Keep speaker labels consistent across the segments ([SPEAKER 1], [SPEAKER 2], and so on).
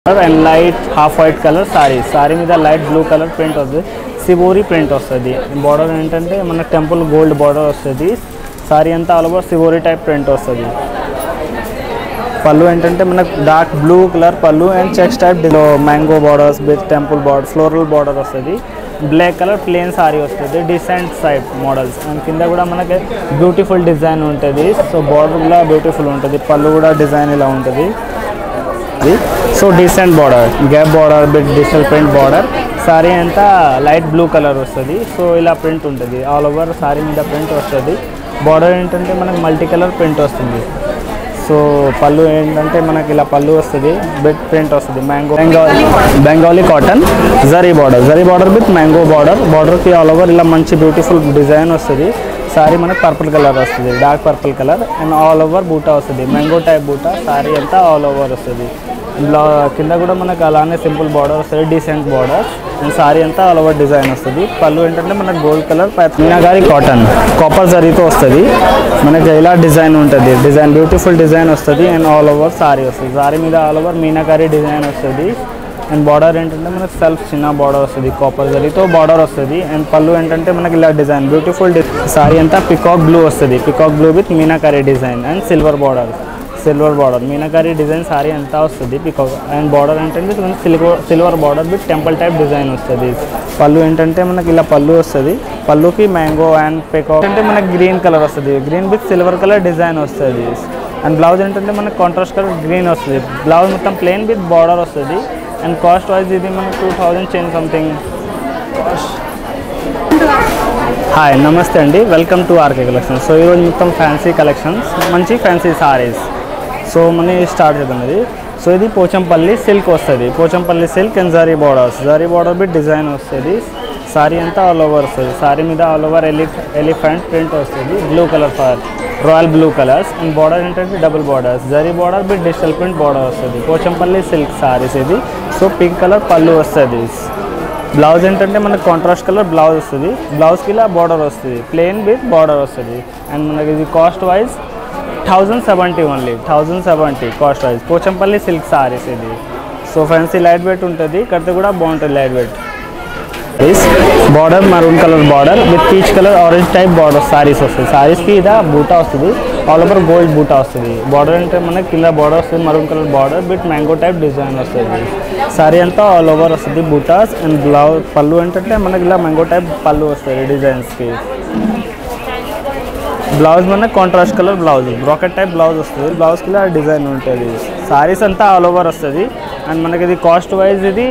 [SPEAKER 1] and light half white colour sari sari మీద light blue colour print వస్తుంది సివోరి ప్రింట్ వస్తుంది బార్డర్ ఏంటంటే మన టెంపుల్ గోల్డ్ బార్డర్ వస్తుంది సారీ అంతా ఆల్ ఓవర్ సివోరి టైప్ ప్రింట్ వస్తుంది పళ్ళు ఏంటంటే మనకు డార్క్ బ్లూ కలర్ పళ్ళు and checks type mango borders with temple border floral border వస్తుంది బ్లాక్ కలర్ ప్లేన్ సారీ వస్తుంది డిసెంట్ టైప్ మోడల్స్ అండ్ కింద కూడా మనకి బ్యూటిఫుల్ డిజైన్ ఉంటుంది సో బార్డర్ కూడా బ్యూటిఫుల్ ఉంటుంది పళ్ళు కూడా డిజైన్ ఇలా ఉంటుంది ఇది so decent border gap border bit digital print border sari అంతా లైట్ బ్లూ కలర్ వస్తుంది సో ఇలా ప్రింట్ ఉంటుంది ఆల్ ఓవర్ సారీ మీద ప్రింట్ వస్తుంది బార్డర్ ఏంటంటే మనకి మల్టీ కలర్ ప్రింట్ వస్తుంది సో పళ్ళు ఏంటంటే మనకి ఇలా పళ్ళు వస్తుంది బిట్ ప్రింట్ వస్తుంది mango Bengali Bengali cotton zari border zari border with mango border బార్డర్కి ఆల్ ఓవర్ ఇలా మంచి బ్యూటిఫుల్ డిజైన్ వస్తుంది సారీ మనకి పర్పుల్ కలర్ వస్తుంది dark purple colour and all over బూటా వస్తుంది మ్యాంగో టైప్ బూటా సారీ అంతా ఆల్ ఓవర్ వస్తుంది బ్లా కింద కూడా మనకు అలానే సింపుల్ బార్డర్ వస్తుంది డీసెంట్ బార్డర్ అండ్ సారీ అంతా ఆల్ ఓవర్ డిజైన్ వస్తుంది పళ్ళు ఏంటంటే మనకు gold colour meenakari cotton copper జరీతో వస్తుంది మనకి ఇలా డిజైన్ ఉంటుంది డిజైన్ బ్యూటిఫుల్ డిజైన్ వస్తుంది అండ్ ఆల్ ఓవర్ సారీ వస్తుంది సారీ మీద ఆల్ ఓవర్ మీనాకారి డిజైన్ వస్తుంది అండ్ బార్డర్ ఏంటంటే మనకి సెల్ఫ్ చిన్న బార్డర్ వస్తుంది కాపర్ జరీతో బార్డర్ వస్తుంది అండ్ పళ్ళు ఏంటంటే మనకి ఇలా డిజైన్ బ్యూటిఫుల్ సారీ అంతా పికాక్ బ్లూ వస్తుంది peacock blue with meenakari design and silver border silver border meenakari design sari అంతా వస్తుంది పికాక్ అండ్ బార్డర్ ఏంటంటే మనకి silver silver border with temple type design వస్తుంది పళ్ళు ఏంటంటే మనకి ఇలా పళ్ళు వస్తుంది పళ్ళుకి మ్యాంగో అండ్ పికాక్ అంటే మనకి గ్రీన్ కలర్ వస్తుంది green with silver colour design వస్తుంది అండ్ బ్లౌజ్ ఏంటంటే మనకి కాంట్రాస్ట్ కలర్ గ్రీన్ వస్తుంది బ్లౌజ్ మొత్తం ప్లెయిన్ విత్ బార్డర్ వస్తుంది అండ్ కాస్ట్ వైజ్ ఇది మనకి two thousand change something hi నమస్తే అండి welcome to RK collections so ఈరోజు మొత్తం ఫ్యాన్సీ కలెక్షన్స్ మంచి ఫ్యాన్సీ సారీస్ సో మనం స్టార్ట్ చేద్దాం ఇది సో ఇది పోచంపల్లి సిల్క్ వస్తుంది Pochampally silk and zari borders zari border bit design వస్తుంది సారీ అంతా ఆల్ ఓవర్ వస్తుంది సారీ మీద ఆల్ ఓవర్ ఎలి ఎలిఫెంట్ ప్రింట్ వస్తుంది blue colour for royal blue colours and border ఏంటంటే double borders zari border bit digital print border వస్తుంది పోచంపల్లి సిల్క్ సారీస్ ఇది సో పింక్ కలర్ పళ్ళు వస్తుంది బ్లౌజ్ ఏంటంటే మనకి కాంట్రాస్ట్ కలర్ బ్లౌజ్ వస్తుంది బ్లౌజ్కి ఇలా బార్డర్ వస్తుంది ప్లెయిన్ విత్ బార్డర్ వస్తుంది అండ్ మనకి ఇది cost wise thousand seventy only thousand seventy cost wise Pochampally silk saris ఇది సో ఫ్యాన్సీ లైట్ వెయిట్ ఉంటుంది కడితే కూడా బాగుంటుంది light weight border maroon colour border with peach colour orange type border saris వస్తుంది సారీస్కి ఇదా బూటా వస్తుంది ఆల్ ఓవర్ గోల్డ్ బూటా వస్తుంది బార్డర్ అంటే మనకి కింద బార్డర్ వస్తుంది maroon colour border with mango type design వస్తుంది సారీ అంతా ఆల్ ఓవర్ వస్తుంది బూటాస్ అండ్ బ్లౌజ్ పళ్ళు ఏంటంటే మనకి ఇలా మ్యాంగో టైప్ పళ్ళు వస్తుంది డిజైన్స్కి బ్లౌజ్ మనకి contrast colour blouse bracket type blouse వస్తుంది బ్లౌజ్కి ఇలా డిజైన్ ఉంటుంది సారీస్ అంతా ఆల్ ఓవర్ వస్తుంది అండ్ మనకి ఇది కాస్ట్ వైజ్ ఇది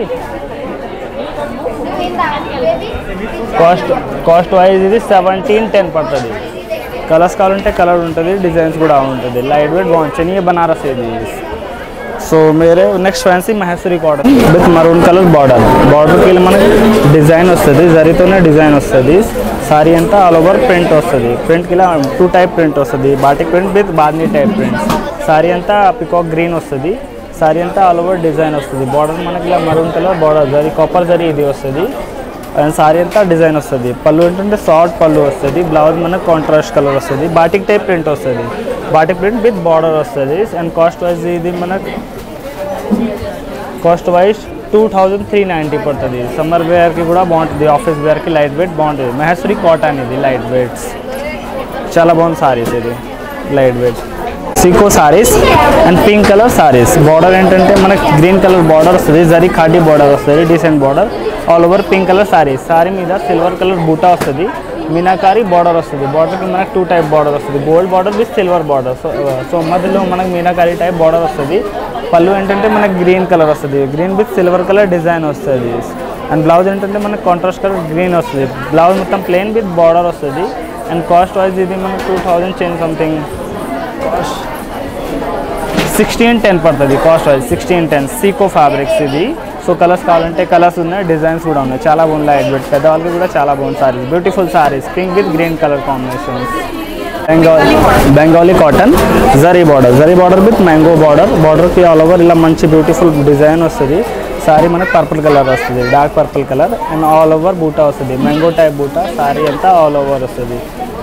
[SPEAKER 1] కాస్ట్ కాస్ట్ వైజ్ ఇది సెవెంటీన్ టెన్ పడుతుంది కలర్స్ కావాలంటే కలర్ ఉంటుంది డిజైన్స్ కూడా ఉంటుంది లైట్ వెయిట్ బాగుంది చెనియ బనారస్ ఇది సో మేరే next fancy Maheshwari cotton with maroon colour border బార్డర్కి మనకి డిజైన్ వస్తుంది జరీతోనే డిజైన్ వస్తుంది సారీ అంతా ఆల్ ఓవర్ ప్రింట్ వస్తుంది ప్రింట్కి ఇలా టూ టైప్ ప్రింట్ వస్తుంది batik print with bandhani type print sari అంతా పికాక్ గ్రీన్ వస్తుంది సారీ అంతా ఆల్ ఓవర్ డిజైన్ వస్తుంది బార్డర్ మనకి ఇలా maroon colour border zari copper zari ఇది వస్తుంది అండ్ సారీ అంతా డిజైన్ వస్తుంది పళ్ళు ఏంటంటే షార్ట్ పళ్ళు వస్తుంది బ్లౌజ్ మనకు కాంట్రాస్ట్ కలర్ వస్తుంది బాటిక్ టైప్ ప్రింట్ వస్తుంది బాటిక్ ప్రింట్ విత్ బార్డర్ వస్తుంది అండ్ కాస్ట్ వైజ్ ఇది మనకు cost wise two thousand three ninety పడుతుంది సమ్మర్ వేర్కి కూడా బాగుంటుంది ఆఫీస్ వేర్కి లైట్ వెయిట్ బాగుంటుంది మహేశ్వరి కాటన్ ఇది లైట్ వెయిట్స్ చాలా బాగుంది సారీస్ ఇది లైట్ వెయిట్ సీకో saris and pink colour saris border ఏంటంటే మనకి గ్రీన్ కలర్ బార్డర్ వస్తుంది జరీ ఖాటీ బార్డర్ వస్తుంది decent border all over pink colour saris sari మీద సిల్వర్ కలర్ బూటా వస్తుంది మీనాకారి బార్డర్ వస్తుంది బార్డర్కి మనకి టూ టైప్ బార్డర్ వస్తుంది gold border with silver border so so మధ్యలో మనకి మీనాకారి టైప్ బార్డర్ వస్తుంది పళ్ళు ఏంటంటే మనకి గ్రీన్ కలర్ వస్తుంది green with silver colour design వస్తుంది అండ్ బ్లౌజ్ ఏంటంటే మనకి కాంట్రాస్ట్ కలర్ గ్రీన్ వస్తుంది బ్లౌజ్ మొత్తం ప్లెయిన్ విత్ బార్డర్ వస్తుంది అండ్ కాస్ట్ వైజ్ ఇది మనకి two thousand change something cost sixteen ten పడుతుంది కాస్ట్ వైజ్ సిక్స్టీన్ టెన్ సీకో ఫ్యాబ్రిక్స్ ఇది సో కలర్స్ కావాలంటే కలర్స్ ఉన్నాయి డిజైన్స్ కూడా ఉన్నాయి చాలా బాగుంది లైట్ వెయిట్ పెద్దవాళ్ళకి కూడా చాలా బాగుంది saris beautiful saris pink with green colour combinations Bengali Bengali cotton zari border zari border with mango border బార్డర్కి ఆల్ ఓవర్ ఇలా మంచి బ్యూటిఫుల్ డిజైన్ వస్తుంది సారీ మనకి పర్పుల్ కలర్ వస్తుంది dark purple colour and all over బూటా వస్తుంది మ్యాంగో టైప్ బూటా సారీ అంతా ఆల్ ఓవర్ వస్తుంది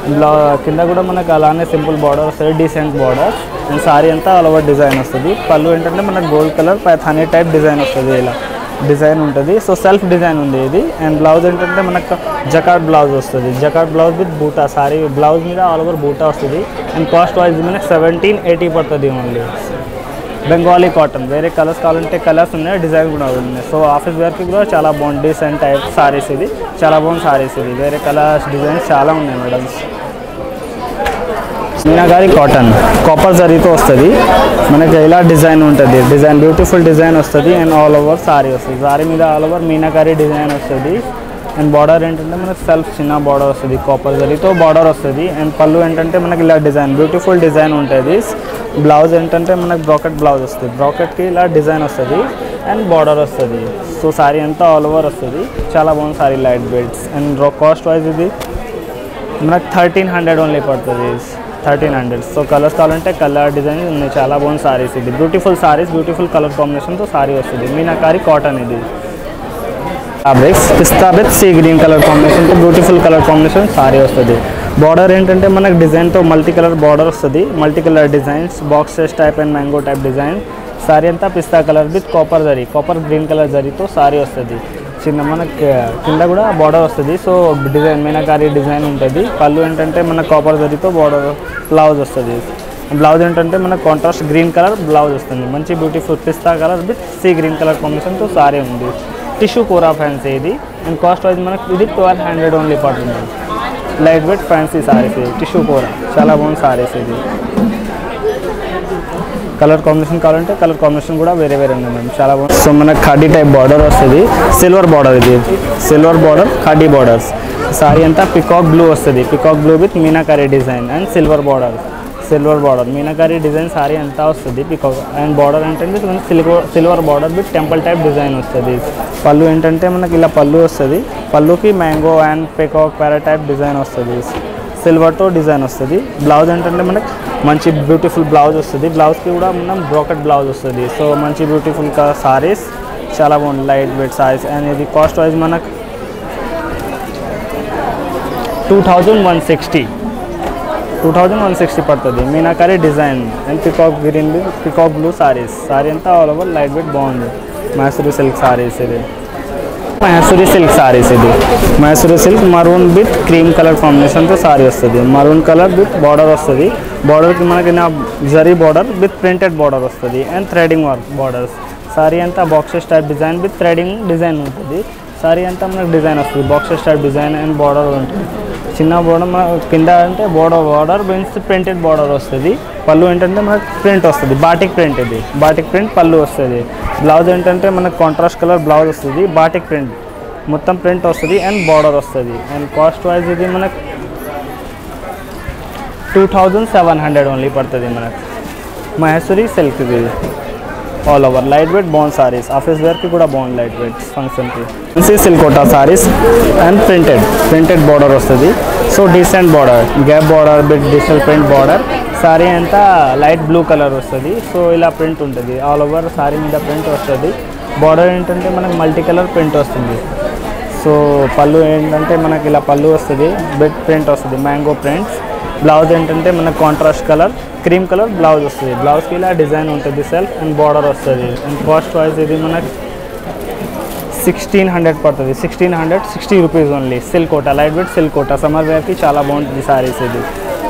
[SPEAKER 1] బ్లా కింద కూడా మనకు అలానే సింపుల్ బార్డర్ వస్తుంది డీసెంట్ బార్డర్ అండ్ సారీ అంతా ఆల్ ఓవర్ డిజైన్ వస్తుంది పళ్ళు ఏంటంటే మనకు గోల్డ్ కలర్ పై హనీ టైప్ డిజైన్ వస్తుంది ఇలా డిజైన్ ఉంటుంది సో సెల్ఫ్ డిజైన్ ఉంది ఇది అండ్ బ్లౌజ్ ఏంటంటే మనకు జకాట్ బ్లౌజ్ వస్తుంది జకాట్ బ్లౌజ్ విత్ బూటా సారీ బ్లౌజ్ మీద ఆల్ ఓవర్ బూటా వస్తుంది అండ్ కాస్ట్ వైజ్ మనకు సెవెంటీన్ ఎయిటీ పడుతుంది ఓన్లీ బెంగాలీ కాటన్ వేరే కలర్స్ కావాలంటే కలర్స్ ఉన్నాయి డిజైన్ కూడా ఉన్నాయి సో ఆఫీస్ వేర్కి కూడా చాలా బాగుంది డీసెంట్ టైప్ సారీస్ ఇది చాలా బాగుంది సారీస్ ఇది వేరే కలర్స్ డిజైన్స్ చాలా ఉన్నాయి మేడమ్స్ మీనాగారి కాటన్ కాపర్ జరీతో వస్తుంది మనకి ఇలా డిజైన్ ఉంటుంది డిజైన్ బ్యూటిఫుల్ డిజైన్ వస్తుంది అండ్ ఆల్ ఓవర్ సారీ వస్తుంది సారీ మీద ఆల్ ఓవర్ మీనాకారి డిజైన్ వస్తుంది అండ్ బార్డర్ ఏంటంటే మనకి సెల్ఫ్ చిన్న బార్డర్ వస్తుంది కాపర్ జరీతో బార్డర్ వస్తుంది అండ్ పళ్ళు ఏంటంటే మనకి ఇలా డిజైన్ బ్యూటిఫుల్ డిజైన్ ఉంటుంది బ్లౌజ్ ఏంటంటే మనకి బ్రాకెట్ బ్లౌజ్ వస్తుంది బ్రాకెట్కి ఇలా డిజైన్ వస్తుంది అండ్ బార్డర్ వస్తుంది సో సారీ అంతా ఆల్ ఓవర్ వస్తుంది చాలా బాగుంది sari light weights and cost wise ఇది మనకు థర్టీన్ హండ్రెడ్ ఓన్లీ పడుతుంది థర్టీన్ హండ్రెడ్ సో కలర్స్ కావాలంటే కలర్ డిజైన్ ఉన్నాయి చాలా బాగుంది సారీస్ ఇది బ్యూటిఫుల్ సారీస్ బ్యూటిఫుల్ కలర్ కాంబినేషన్తో సారీ వస్తుంది మీనాకారి కాటన్ ఇది ఫ్యాబ్రిక్స్ పిస్తా విత్ సీ గ్రీన్ కలర్ కాంబినేషన్తో బ్యూటిఫుల్ కలర్ కాంబినేషన్ సారీ వస్తుంది బార్డర్ ఏంటంటే మనకు డిజైన్తో మల్టీ కలర్ బార్డర్ వస్తుంది multi colour designs boxes type and mango type design sari అంతా పిస్తా colour with copper zari copper green colour జరీతో సారీ వస్తుంది చిన్న మనకి కింద కూడా బార్డర్ వస్తుంది సో డిజైన్ మీనాకారి డిజైన్ ఉంటుంది పళ్ళు ఏంటంటే మన కాపర్ జరీతో బార్డర్ బ్లౌజ్ వస్తుంది బ్లౌజ్ ఏంటంటే మన కాంట్రాస్ట్ గ్రీన్ కలర్ బ్లౌజ్ వస్తుంది మంచి బ్యూటిఫుల్ పిస్తా colour with sea green colour కాంబినేషన్తో సారీ ఉంది టిష్యూ కూరా ఫ్యాన్సీ ఇది అండ్ కాస్ట్ వైజ్ మనకు ఇది ట్వెల్వ్ హండ్రెడ్ ఓన్లీ పడుతుంది లైట్ వెయిట్ ఫ్యాన్సీ సారీస్ ఇది టిష్యూ కూర చాలా బాగుంది సారీస్ ఇది కలర్ కాంబినేషన్ కావాలంటే కలర్ కాంబినేషన్ కూడా వేరే వేరే ఉన్నాయి మేడం చాలా బాగుంది సో మనకు కడ్డీ టైప్ బార్డర్ వస్తుంది సిల్వర్ బార్డర్ ఇది సిల్వర్ బార్డర్ కడ్డీ బార్డర్స్ సారీ అంతా పికాక్ బ్లూ వస్తుంది peacock blue with meenakari design and silver border silver border meenakari design sari అంతా వస్తుంది పికాక్ అండ్ బార్డర్ ఏంటంటే silver silver border with temple type design వస్తుంది పళ్ళు ఏంటంటే మనకి ఇలా పళ్ళు వస్తుంది పళ్ళుకి మ్యాంగో అండ్ పికాక్ ప్యారా టైప్ డిజైన్ వస్తుంది సిల్వర్తో డిజైన్ వస్తుంది బ్లౌజ్ ఏంటంటే మనకి మంచి బ్యూటిఫుల్ బ్లౌజ్ వస్తుంది బ్లౌజ్కి కూడా మనం బ్రోకెట్ బ్లౌజ్ వస్తుంది సో మంచి బ్యూటిఫుల్ సారీస్ చాలా బాగుంది లైట్ వెయిట్ సారీస్ అండ్ ఇది కాస్ట్ వైజ్ మనకు two thousand one sixty two thousand one sixty పడుతుంది meenakari design and peacock green peacock blue saris sari అంతా ఆల్ ఓవర్ లైట్ వెయిట్ బాగుంది మైసూరు సిల్క్ సారీస్ ఇది మైసూరి సిల్క్ సారీస్ ఇది మైసూరి silk maroon with cream colour కాంబినేషన్తో సారీ వస్తుంది మరూన్ కలర్ విత్ బార్డర్ వస్తుంది బార్డర్కి మనకి నా zari border with printed border వస్తుంది and threading work borders sari అంతా boxes type design with threading design ఉంటుంది సారీ అంతా మనకు డిజైన్ వస్తుంది boxes type design and border ఉంటుంది చిన్న బోర్డర్ మన కింద అంటే border border means printed border వస్తుంది పళ్ళు ఏంటంటే మనకు ప్రింట్ వస్తుంది బాటిక్ ప్రింట్ ఇది బాటిక్ ప్రింట్ పళ్ళు వస్తుంది బ్లౌజ్ ఏంటంటే మనకు కాంట్రాస్ట్ కలర్ బ్లౌజ్ వస్తుంది బాటిక్ ప్రింట్ మొత్తం ప్రింట్ వస్తుంది అండ్ బార్డర్ వస్తుంది అండ్ కాస్ట్ వైజ్ ఇది మనకు two thousand seven hundred only పడుతుంది మనకు మహేశ్వరి సిల్క్ ఇది ఆల్ ఓవర్ లైట్ వెయిట్ బాగుంది సారీస్ ఆఫీస్ వేర్కి కూడా బాగుంది లైట్ వెయిట్ ఫంక్షన్కి ఫెన్సీ సిల్కోటా saris and printed printed border వస్తుంది so decent border gap border bit digital print border sari అంతా లైట్ బ్లూ కలర్ వస్తుంది సో ఇలా ప్రింట్ ఉంటుంది ఆల్ ఓవర్ సారీ మీద ప్రింట్ వస్తుంది బార్డర్ ఏంటంటే మనకు మల్టీ కలర్ ప్రింట్ వస్తుంది సో పళ్ళు ఏంటంటే మనకి ఇలా పళ్ళు వస్తుంది బెడ్ ప్రింట్ వస్తుంది మ్యాంగో ప్రింట్స్ బ్లౌజ్ ఏంటంటే మనకు contrast colour cream colour blouse వస్తుంది బ్లౌజ్కి ఇలా డిజైన్ ఉంటుంది సెల్ఫ్ అండ్ బార్డర్ వస్తుంది అండ్ కాస్ట్ వైజ్ ఇది మనకి సిక్స్టీన్ హండ్రెడ్ పడుతుంది sixteen hundred sixty rupees only silk Kota light weight silk Kota summer వేర్కి చాలా బాగుంటుంది సారీస్ ఇది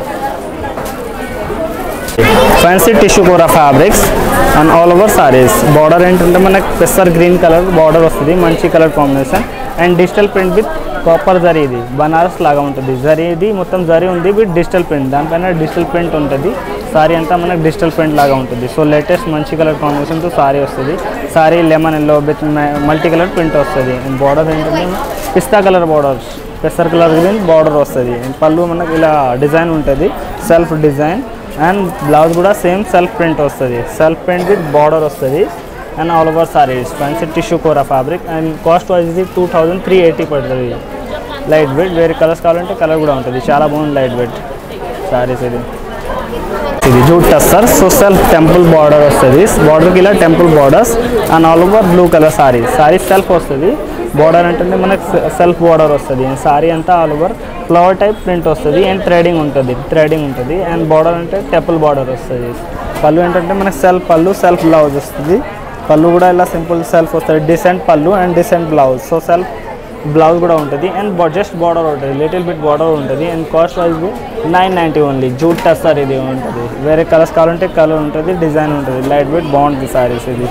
[SPEAKER 1] ఫ్యాన్సీ టిష్యూ కూర fabrics and all over saris border ఏంటంటే మనకి పెసర్ గ్రీన్ కలర్ బార్డర్ వస్తుంది మంచి colour combination and digital print with copper zari ఇది బనారస్ లాగా ఉంటుంది జరీ ఇది మొత్తం జరీ ఉంది విత్ డిజిటల్ ప్రింట్ దానిపైన డిజిటల్ ప్రింట్ ఉంటుంది సారీ అంతా మనకి డిజిటల్ ప్రింట్ లాగా ఉంటుంది సో లేటెస్ట్ మంచి కలర్ కాంబినేషన్తో సారీ వస్తుంది sari lemon yellow with multi colour print వస్తుంది అండ్ బార్డర్ ఏంటంటే పిస్తా కలర్ బార్డర్స్ పెసర్ కలర్ గ్రీన్ బార్డర్ వస్తుంది అండ్ పళ్ళు మనకి ఇలా డిజైన్ ఉంటుంది సెల్ఫ్ డిజైన్ అండ్ బ్లౌజ్ కూడా సేమ్ సెల్ఫ్ ప్రింట్ వస్తుంది సెల్ఫ్ ప్రింట్ విత్ బార్డర్ వస్తుంది and all over saris fancy tissue kora fabric and cost wise ఇది టూ థౌజండ్ త్రీ ఎయిటీ పడుతుంది లైట్ వెయిట్ వేరే కలర్స్ కావాలంటే కలర్ కూడా ఉంటుంది చాలా బాగుంది లైట్ వెయిట్ సారీస్ ఇది ఇది jute tussar so self temple border వస్తుంది బార్డర్కి ఇలా temple borders and all over blue colour sari sari self వస్తుంది బార్డర్ ఏంటంటే మనకు సెల్ఫ్ బార్డర్ వస్తుంది సారీ అంతా all over flower type print వస్తుంది అండ్ థ్రెడింగ్ ఉంటుంది థ్రెడింగ్ ఉంటుంది అండ్ బార్డర్ అంటే టెపుల్ బార్డర్ వస్తుంది పళ్ళు ఏంటంటే మనకు సెల్ఫ్ పళ్ళు సెల్ఫ్ బ్లౌజ్ వస్తుంది పళ్ళు కూడా ఇలా సింపుల్ సెల్ఫ్ వస్తుంది decent pallu and decent blouse so self blouse కూడా ఉంటుంది అండ్ జస్ట్ బార్డర్ ఉంటుంది లిటిల్ బిట్ బార్డర్ ఉంటుంది and cost wise nine ninety only jute touch sir ఇది ఉంటుంది వేరే కలర్స్ కావాలంటే కలర్ ఉంటుంది డిజైన్ ఉంటుంది లైట్ వెయిట్ బాగుంటుంది సారీస్ ఇది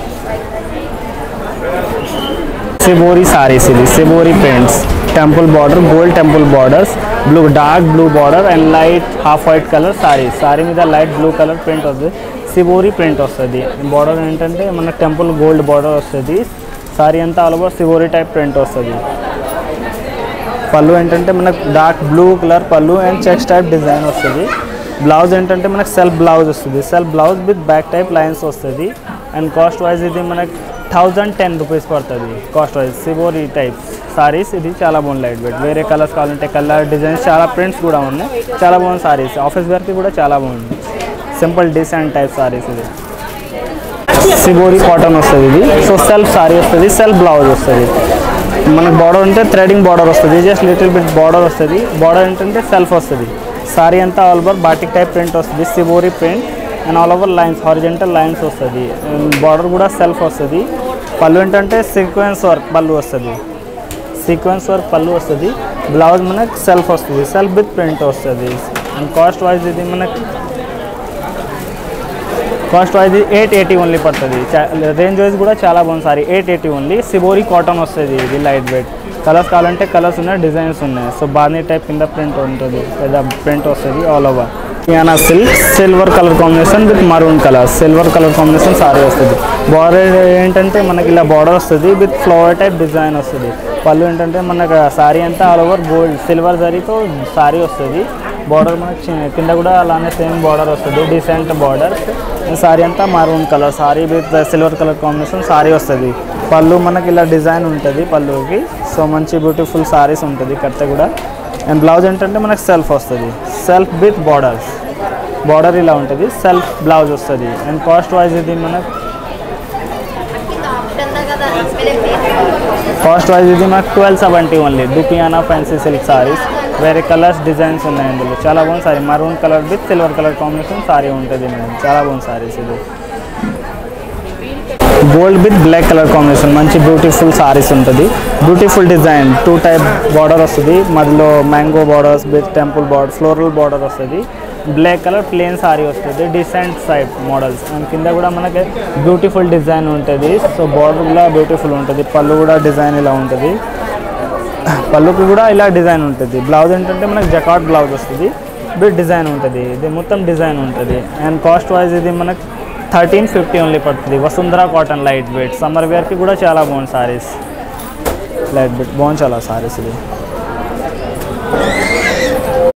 [SPEAKER 1] సిబోరి సారీస్ ఇది shibori prints temple border gold temple borders blue dark blue border and light half white colour sari sari మీద లైట్ బ్లూ కలర్ ప్రింట్ వస్తుంది సిబోరి ప్రింట్ వస్తుంది బార్డర్ ఏంటంటే మన టెంపుల్ గోల్డ్ బార్డర్ వస్తుంది సారీ అంతా all over shibori type print వస్తుంది పళ్ళు ఏంటంటే మనకు డార్క్ బ్లూ కలర్ పళ్ళు అండ్ చెక్స్ టైప్ డిజైన్ వస్తుంది బ్లౌజ్ ఏంటంటే మనకు సెల్ఫ్ బ్లౌజ్ వస్తుంది self blouse with back type lines వస్తుంది అండ్ కాస్ట్ వైజ్ ఇది మనకి థౌజండ్ టెన్ రూపీస్ పడుతుంది cost wise shibori type saris ఇది చాలా బాగుంది లైట్ వెయిట్ వేరే కలర్స్ కావాలంటే కలర్ డిజైన్స్ చాలా ప్రింట్స్ కూడా ఉన్నాయి చాలా బాగుంది సారీస్ ఆఫీస్ వేర్కి కూడా చాలా బాగుంది సింపుల్ డిసెంట్ టైప్ సారీస్ ఇది సిబోరి కాటన్ వస్తుంది ఇది సో సెల్ఫ్ సారీ వస్తుంది సెల్ఫ్ బ్లౌజ్ వస్తుంది మనకు బార్డర్ ఉంటే థ్రెడింగ్ బార్డర్ వస్తుంది జస్ట్ లిటిల్ బిట్ బార్డర్ వస్తుంది బార్డర్ ఏంటంటే సెల్ఫ్ వస్తుంది సారీ అంతా all over batik type print వస్తుంది shibori print and all over lines horizontal lines వస్తుంది బార్డర్ కూడా సెల్ఫ్ వస్తుంది పళ్ళు ఏంటంటే సీక్వెన్స్ వర్క్ పళ్ళు వస్తుంది సీక్వెన్స్ వర్క్ పళ్ళు వస్తుంది బ్లౌజ్ మనకు సెల్ఫ్ వస్తుంది సెల్ఫ్ విత్ ప్రింట్ వస్తుంది అండ్ కాస్ట్ వైజ్ ఇది మనకు cost wise eight eighty only పడుతుంది రేంజ్ వైజ్ కూడా చాలా బాగుంది sari eight eighty only shibori cotton వస్తుంది ఇది లైట్ వెయిట్ కలర్స్ కావాలంటే కలర్స్ ఉన్నాయి డిజైన్స్ ఉన్నాయి సో బార్నీ టైప్ కింద ప్రింట్ ఉంటుంది పెద్ద ప్రింట్ వస్తుంది ఆల్ ఓవర్ యానా silk silver colour combination with maroon colour silver colour combination sari వస్తుంది బార్డర్ ఏంటంటే మనకి ఇలా బార్డర్ వస్తుంది విత్ ఫ్లవర్ టైప్ డిజైన్ వస్తుంది పళ్ళు ఏంటంటే మనకు సారీ అంతా ఆల్ ఓవర్ గోల్డ్ సిల్వర్ జరీతో సారీ వస్తుంది బార్డర్ మనకి చి- కింద కూడా అలానే సేమ్ బార్డర్ వస్తుంది డిసెంట్ బార్డర్ సారీ అంతా maroon colour sari with silver colour combination sari వస్తుంది పళ్ళు మనకి ఇలా డిజైన్ ఉంటుంది పళ్ళుకి సో మంచి బ్యూటిఫుల్ సారీస్ ఉంటుంది కట్ట కూడా అండ్ బ్లౌజ్ ఏంటంటే మనకి సెల్ఫ్ వస్తుంది సెల్ఫ్ విత్ బార్డర్స్ బార్డర్ ఇలా ఉంటుంది సెల్ఫ్ బ్లౌజ్ వస్తుంది అండ్ కాస్ట్ వైజ్ ఇది మనకు కాస్ట్ వైజ్ ఇది మనకు ట్వెల్వ్ సెవెంటీ ఓన్లీ డుపియానా ఫ్యాన్సీ సిల్క్ సారీస్ వేరే కలర్స్ డిజైన్స్ ఉన్నాయి ఇందులో చాలా బాగుంది sari maroon colour with silver colour combination sari ఉంటుంది మేడం చాలా బాగుంది సారీస్ ఇది gold with black colour combination మంచి బ్యూటిఫుల్ సారీస్ ఉంటుంది beautiful design two type border వస్తుంది మధ్యలో mango borders with temple border floral border వస్తుంది బ్లాక్ కలర్ ప్లేన్ సారీ వస్తుంది డిసెంట్ సైడ్ మోడల్స్ అండ్ కింద కూడా మనకి బ్యూటిఫుల్ డిజైన్ ఉంటుంది సో బార్డర్ కూడా బ్యూటిఫుల్ ఉంటుంది పళ్ళు కూడా డిజైన్ ఇలా ఉంటుంది పళ్ళుకి కూడా ఇలా డిజైన్ ఉంటుంది బ్లౌజ్ ఏంటంటే మనకి జకాట్ బ్లౌజ్ వస్తుంది బిట్ డిజైన్ ఉంటుంది ఇది మొత్తం డిజైన్ ఉంటుంది అండ్ కాస్ట్ వైజ్ ఇది మనకి థర్టీన్ ఫిఫ్టీ ఓన్లీ పడుతుంది Vasundhara cotton light weight summer వేర్కి కూడా చాలా బాగుంది సారీస్ లైట్ వెయిట్ బాగుంది చాలా సారీస్ ఇది